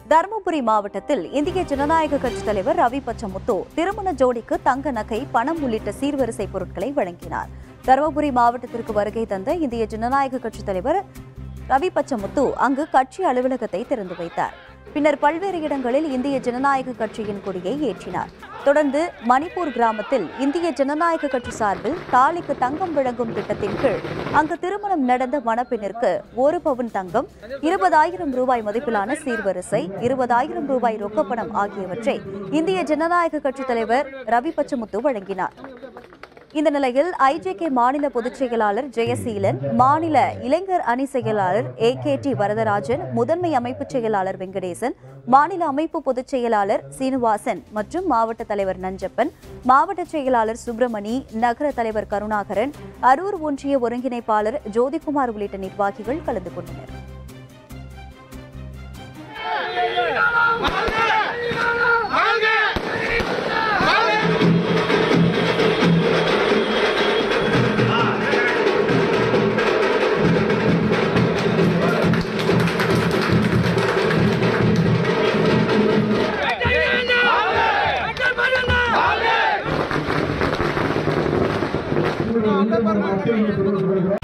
தருமபுரி மாவட்டத்தில் இந்திய ஜனநாயக கட்சி தலைவர் ரவி பச்சமுத்து திருமண ஜோடிக்கு தங்க நகை பணம் உள்ளிட்ட சீர்வரிசை பொருட்களை வழங்கினார் தருமபுரி மாவட்டத்திற்கு வருகை தந்த இந்திய ஜனநாயக கட்சி தலைவர் ரவி பச்சமுத்து அங்கு கட்சி அலுவலகத்தை திறந்து வைத்தார் பின்னர் பல்வேறு இடங்களில் இந்திய ஜனநாயக கட்சியின் கொடியை ஏற்றினார் தொடர்ந்து மணிப்பூர் கிராமத்தில் இந்திய ஜனநாயக கட்சி சார்பில் தாலிக்கு தங்கம் வழங்கும் திட்டத்தின் கீழ் அங்கு திருமணம் நடந்த மணப்பெண்ணிற்கு ஒரு பவுன் தங்கம் இருபதாயிரம் ரூபாய் மதிப்பிலான சீர்வரிசை இருபதாயிரம் ரூபாய் ரொக்கப்பணம் ஆகியவற்றை இந்திய ஜனநாயக கட்சி தலைவர் ரவி பச்சமுத்து வழங்கினார் இந்த நிலையில் ஐஜேகே மாநில பொதுச் செயலாளர் ஜெயசீலன் மாநில இளைஞர் அணி செயலாளர் ஏ கே டி வரதராஜன் முதன்மை அமைப்பு செயலாளர் வெங்கடேசன் மாநில அமைப்பு பொதுச் செயலாளர் சீனிவாசன் மற்றும் மாவட்ட தலைவர் நஞ்சப்பன் மாவட்ட செயலாளர் சுப்பிரமணி நகர தலைவர் கருணாகரன் அரூர் ஒன்றிய ஒருங்கிணைப்பாளர் ஜோதிகுமார் உள்ளிட்ட நிர்வாகிகள் கலந்து கொண்டனர் இந்த